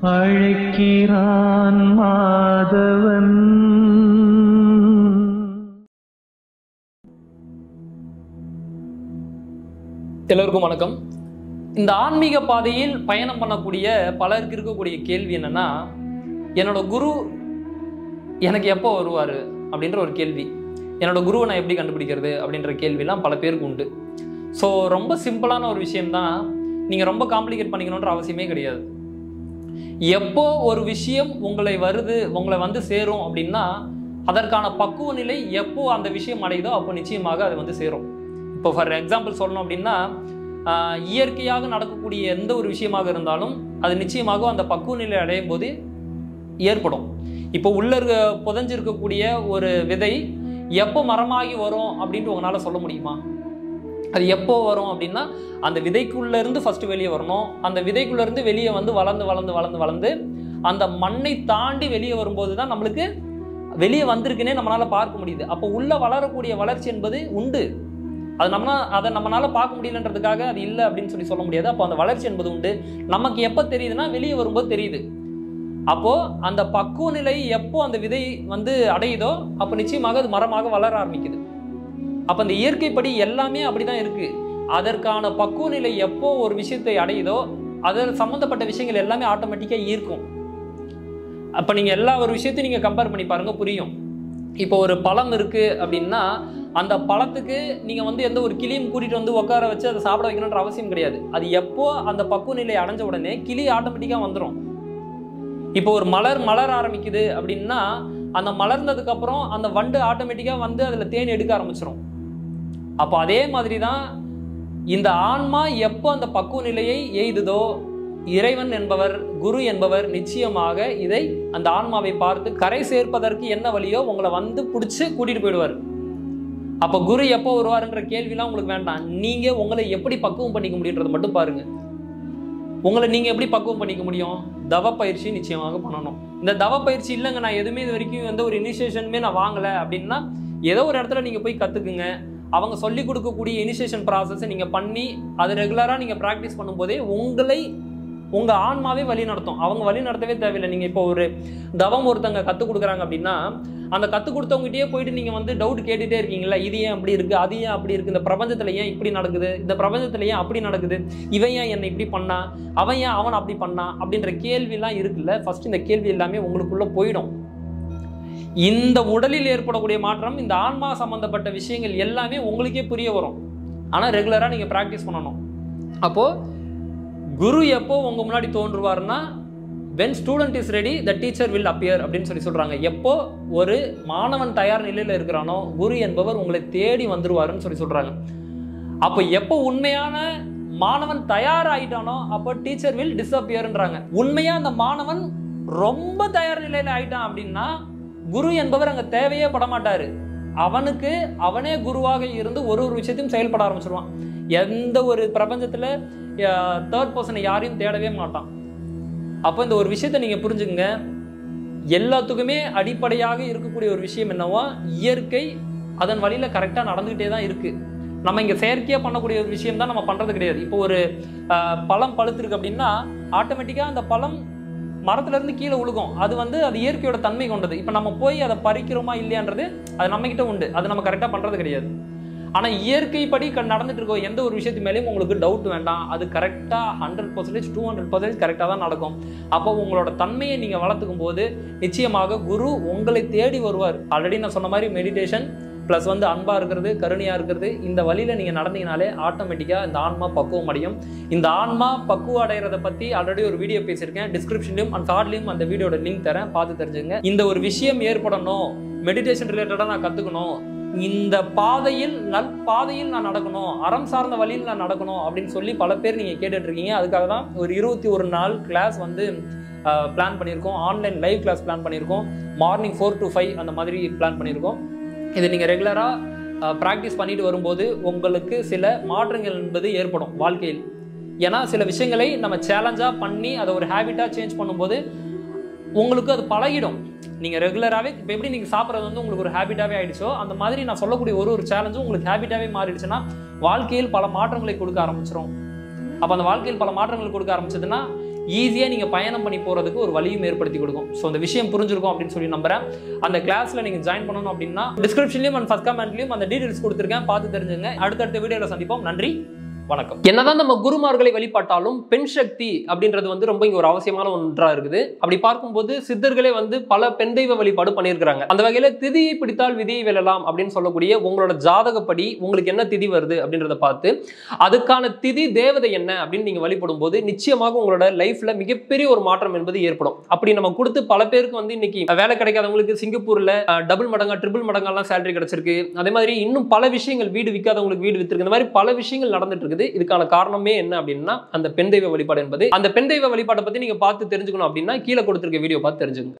அழைக்கிறான் மாதவன் எல்லோருக்கும் வணக்கம் இந்த ஆன்மீக பாதையில் பயணம் பண்ணக்கூடிய பலருக்கு இருக்கக்கூடிய கேள்வி என்னன்னா என்னோட குரு எனக்கு எப்போ வருவார் அப்படின்ற ஒரு கேள்வி என்னோட குருவை நான் எப்படி கண்டுபிடிக்கிறது அப்படின்ற கேள்விலாம் பல பேருக்கு உண்டு ஸோ ரொம்ப சிம்பிளான ஒரு விஷயம்தான் நீங்கள் ரொம்ப காம்ப்ளிகேட் பண்ணிக்கணுன்ற அவசியமே கிடையாது எப்போ ஒரு விஷயம் உங்களை வருது உங்களை வந்து சேரும் அப்படின்னா அதற்கான பக்குவ நிலை எப்போ அந்த விஷயம் அடையுதோ அப்போ நிச்சயமாக அது வந்து சேரும் இப்போ ஃபார் எக்ஸாம்பிள் சொல்லணும் அப்படின்னா ஆஹ், இயற்கையாக நடக்கக்கூடிய எந்த ஒரு விஷயமாக இருந்தாலும் அது நிச்சயமாக அந்த பக்குவ நிலை அடையும் போது ஏற்படும் இப்போ உள்ள இருக்க புதஞ்சிருக்கக்கூடிய ஒரு விதை எப்போ மரமாகி வரும் அப்படின்ட்டு உங்களால் சொல்ல முடியுமா அது எப்போ வரும் அப்படின்னா அந்த விதைக்குள்ள இருந்து ஃபர்ஸ்ட் வெளியே வரணும் அந்த விதைக்குள்ள இருந்து வெளியே வந்து வளர்ந்து வளர்ந்து வளர்ந்து வளர்ந்து அந்த மண்ணை தாண்டி வெளியே வரும்போது தான் நம்மளுக்கு வெளியே வந்திருக்குன்னே நம்மளால பார்க்க முடியுது அப்போ உள்ள வளரக்கூடிய வளர்ச்சி என்பது உண்டு அது நம்ம அதை நம்மளால பார்க்க முடியலன்றதுக்காக அது இல்லை அப்படின்னு சொல்லி சொல்ல முடியாது அப்போ அந்த வளர்ச்சி என்பது உண்டு நமக்கு எப்போ தெரியுதுன்னா வெளியே வரும்போது தெரியுது அப்போ அந்த பக்குவ நிலை எப்போ அந்த விதை வந்து அடையுதோ அப்போ நிச்சயமாக அது மரமாக வளர ஆரம்பிக்குது அப்போ அந்த இயற்கைப்படி எல்லாமே அப்படிதான் இருக்கு அதற்கான பக்குவ நிலை எப்போ ஒரு விஷயத்தை அடையுதோ அதில் சம்மந்தப்பட்ட விஷயங்கள் எல்லாமே ஆட்டோமேட்டிக்காக ஈர்க்கும் அப்போ நீங்கள் எல்லா ஒரு விஷயத்தையும் நீங்கள் கம்பேர் பண்ணி பாருங்க புரியும் இப்போ ஒரு பழம் இருக்கு அப்படின்னா அந்த பழத்துக்கு நீங்கள் வந்து எந்த ஒரு கிளியும் கூட்டிகிட்டு வந்து உட்கார வச்சு அதை சாப்பிட வைக்கணுன்ற அவசியம் கிடையாது அது எப்போ அந்த பக்குவ நிலை அடைஞ்ச உடனே கிளி ஆட்டோமேட்டிக்காக வந்துடும் இப்போ ஒரு மலர் மலர ஆரம்பிக்குது அப்படின்னா அந்த மலர்ந்ததுக்கு அப்புறம் அந்த வண்டு ஆட்டோமேட்டிக்காக வந்து அதில் தேன் எடுக்க ஆரம்பிச்சிடும் அப்போ அதே மாதிரி தான் இந்த ஆன்மா எப்போ அந்த பக்குவ நிலையை எய்துதோ இறைவன் என்பவர் குரு என்பவர் நிச்சயமாக இதை அந்த ஆன்மாவை பார்த்து கரை சேர்ப்பதற்கு என்ன வழியோ உங்களை வந்து பிடிச்சி கூட்டிட்டு போயிடுவார் அப்போ குரு எப்போ வருவாருன்ற கேள்விலாம் உங்களுக்கு வேண்டாம் நீங்க உங்களை எப்படி பக்குவம் பண்ணிக்க முடியுன்றதை மட்டும் பாருங்க உங்களை நீங்க எப்படி பக்குவம் பண்ணிக்க முடியும் தவ பயிற்சி நிச்சயமாக பண்ணணும் இந்த தவ பயிற்சி இல்லைங்க நான் எதுவுமே இது வரைக்கும் எந்த ஒரு இனிஷியேஷனுமே நான் வாங்கல அப்படின்னா ஏதோ ஒரு இடத்துல நீங்க போய் கத்துக்குங்க அவங்க சொல்லி கொடுக்கக்கூடிய இனிஷியேஷன் ப்ராசஸை நீங்க பண்ணி அது ரெகுலரா நீங்க ப்ராக்டிஸ் பண்ணும்போதே உங்களை உங்க ஆன்மாவே வழி நடத்தும் அவங்க வழி நடத்தவே தேவையில்லை நீங்க இப்போ ஒரு தவம் ஒருத்தங்க கற்றுக் கொடுக்குறாங்க அப்படின்னா அந்த கற்றுக் கொடுத்தவங்ககிட்டயே போயிட்டு நீங்க வந்து டவுட் கேட்டுட்டே இருக்கீங்களா இது ஏன் அப்படி இருக்கு அது ஏன் அப்படி இருக்கு இந்த பிரபஞ்சத்துல ஏன் இப்படி நடக்குது இந்த பிரபஞ்சத்துல ஏன் அப்படி நடக்குது இவன் ஏன் என்னை இப்படி பண்ணா அவன் ஏன் அவன் அப்படி பண்ணா அப்படின்ற கேள்விலாம் இருக்குல்ல ஃபர்ஸ்ட் இந்த கேள்வி எல்லாமே உங்களுக்குள்ள போயிடும் இந்த உடலில் ஏற்படக்கூடிய மாற்றம் இந்த ஆன்மா சம்பந்தப்பட்ட விஷயங்கள் எல்லாமே உங்களுக்கே புரிய வரும் ஆனா ரெகுலரா நீங்க ப்ராக்டிஸ் பண்ணணும் அப்போ குரு எப்போ உங்க முன்னாடி தோன்றுவார்னா when student is ready the teacher will appear அப்படின்னு சொல்லி சொல்றாங்க எப்போ ஒரு மாணவன் தயார் நிலையில இருக்கிறானோ குரு என்பவர் உங்களை தேடி வந்துருவாருன்னு சொல்லி சொல்றாங்க அப்போ எப்போ உண்மையான மாணவன் தயார் ஆயிட்டானோ அப்போ டீச்சர் வில் டிஸ்அப்பியர்ன்றாங்க உண்மையா அந்த மாணவன் ரொம்ப தயார் நிலையில ஆயிட்டான் அப்படின்னா குரு என்பவர் அங்க தேவையே பட மாட்டாரு அவனுக்கு அவனே குருவாக இருந்து ஒரு ஒரு விஷயத்தையும் செயல்பட ஆரம்பிச்சிருவான் எந்த ஒரு பிரபஞ்சத்துல தேர்ட் பர்சனை யாரையும் தேடவே மாட்டான் அப்போ இந்த ஒரு விஷயத்தை நீங்க புரிஞ்சுக்கங்க எல்லாத்துக்குமே அடிப்படையாக இருக்கக்கூடிய ஒரு விஷயம் என்னவோ இயற்கை அதன் வழியில கரெக்டா நடந்துகிட்டே தான் இருக்கு நம்ம இங்க செயற்கையா பண்ணக்கூடிய ஒரு விஷயம் தான் நம்ம பண்றது கிடையாது இப்போ ஒரு ஆஹ், பழம் பழுத்திருக்கு அப்படின்னா ஆட்டோமேட்டிக்கா அந்த பழம் மரத்துல இருந்து கீழே விழுகும் அது வந்து அது இயற்கையோட தன்மை கொண்டது இப்போ நம்ம போய் அதை பறிக்கிறோமா இல்லையான்றது அது நம்ம கிட்ட உண்டு அது நம்ம கரெக்டா பண்றது கிடையாது ஆனா இயற்கைப்படி க- நடந்துட்டு இருக்கோ எந்த ஒரு விஷயத்து மேலேயும் உங்களுக்கு டவுட் வேண்டாம் அது கரெக்டா hundred percentage to hundred percentage கரெக்டாக தான் நடக்கும் அப்போ உங்களோட தன்மையை நீங்க வளர்த்துக்கும் போது நிச்சயமாக குரு உங்களை தேடி வருவார் ஆல்ரெடி நான் சொன்ன மாதிரி மெடிடேஷன் ப்ளஸ் வந்து அன்பா இருக்கிறது கருணையா இருக்கிறது இந்த வழியில நீங்க நடந்தீங்கனாலே ஆட்டோமேட்டிக்கா இந்த ஆன்மா பக்குவம் அடையும் இந்த ஆன்மா பக்குவம் அடைகிறத பத்தி ஆல்ரெடி ஒரு வீடியோ பேசியிருக்கேன் டிஸ்கிரிப்ஷன்லையும் அண்ட் கார்ட்லையும் அந்த வீடியோட லிங்க் தரேன் பார்த்து தெரிஞ்சுங்க இந்த ஒரு விஷயம் ஏற்படணும் மெடிடேஷன் ரிலேட்டடாக நான் கத்துக்கணும் இந்த பாதையில் நல் பாதையில் நான் நடக்கணும் அறம் சார்ந்த வழியில் நான் நடக்கணும் அப்படின்னு சொல்லி பல பேர் நீங்கள் கேட்டுட்டு இருக்கீங்க அதுக்காக தான் ஒரு இருபத்தி ஒரு நாள் கிளாஸ் வந்து பிளான் பண்ணியிருக்கோம் ஆன்லைன் லைவ் கிளாஸ் பிளான் பண்ணியிருக்கோம் மார்னிங் ஃபோர் டு ஃபைவ் அந்த மாதிரி பிளான் பண்ணியிருக்கோம் இது நீங்கள் ரெகுலராக ப்ராக்டிஸ் பண்ணிட்டு வரும்போது உங்களுக்கு சில மாற்றங்கள் என்பது ஏற்படும் வாழ்க்கையில் ஏன்னா சில விஷயங்களை நம்ம சேலஞ்சாக பண்ணி அதை ஒரு ஹேபிட்டாக சேஞ்ச் பண்ணும்போது உங்களுக்கு அது பழகிடும் நீங்கள் ரெகுலராகவே இப்போ எப்படி நீங்கள் சாப்பிட்றது வந்து உங்களுக்கு ஒரு ஹேபிட்டாகவே ஆயிடுச்சோ அந்த மாதிரி நான் சொல்லக்கூடிய ஒரு ஒரு சேலஞ்சும் உங்களுக்கு ஹேபிட்டாகவே மாறிடுச்சுன்னா வாழ்க்கையில் பல மாற்றங்களை கொடுக்க ஆரம்பிச்சிரும் அப்போ அந்த வாழ்க்கையில் பல மாற்றங்கள் கொடுக்க ஆரம்பிச்சதுன்னா ஈஸியாக நீங்கள் பயணம் பண்ணி போகிறதுக்கு ஒரு வழியும் ஏற்படுத்தி கொடுக்கும் ஸோ அந்த விஷயம் புரிஞ்சிருக்கும் அப்படின்னு சொல்லி நம்புறேன் அந்த கிளாஸில் நீங்கள் ஜாயின் பண்ணணும் அப்படின்னா டிஸ்கிரிப்ஷன்லையும் அண்ட் ஃபஸ்ட் கமெண்ட்லையும் அந்த டீடைல்ஸ் கொடுத்துருக்கேன் பார்த்து தெரிஞ்சுங்க அடுத்தடுத்த வீடியோவில் சந்திப்போம் நன்றி வணக்கம் என்னதான் நம்ம குருமார்களை வழிபாட்டாலும் பெண் சக்தி அப்படின்றது வந்து ரொம்ப இங்க ஒரு அவசியமான ஒன்றா இருக்குது அப்படி பார்க்கும்போது சித்தர்களே வந்து பல பெண் தெய்வ வழிபாடு பண்ணியிருக்கிறாங்க அந்த வகையில திதியை பிடித்தால் விதியை வெல்லலாம் அப்படின்னு சொல்லக்கூடிய உங்களோட ஜாதகப்படி உங்களுக்கு என்ன திதி வருது அப்படின்றத பார்த்து அதுக்கான திதி தேவதை என்ன அப்படின்னு நீங்க வழிபடும் போது நிச்சயமாக உங்களோட லைஃப்ல மிகப்பெரிய ஒரு மாற்றம் என்பது ஏற்படும் அப்படி நம்ம கொடுத்து பல பேருக்கு வந்து இன்னைக்கு வேலை கிடைக்காதவங்களுக்கு சிங்கப்பூர்ல டபுள் மடங்கா ட்ரிபிள் மடங்கெல்லாம் சேலரி கிடைச்சிருக்கு அதே மாதிரி இன்னும் பல விஷயங்கள் வீடு விற்காதவங்களுக்கு வீடு வித்திருக்கு இந்த மாதிரி பல விஷயங்கள் நடந்துட்டு இருக்குது இதுக்கான காரணமே என்ன அப்படின்னா அந்த பெண் தெய்வ வழிபாடு என்பது அந்த பெண் தெய்வ வழிபாட்டை பத்தி நீங்க பார்த்து தெரிஞ்சுக்கணும் அப்படின்னா கீழே கொடுத்திருக்க வீடியோ பார்த்து தெரிஞ்சுக்கோங்க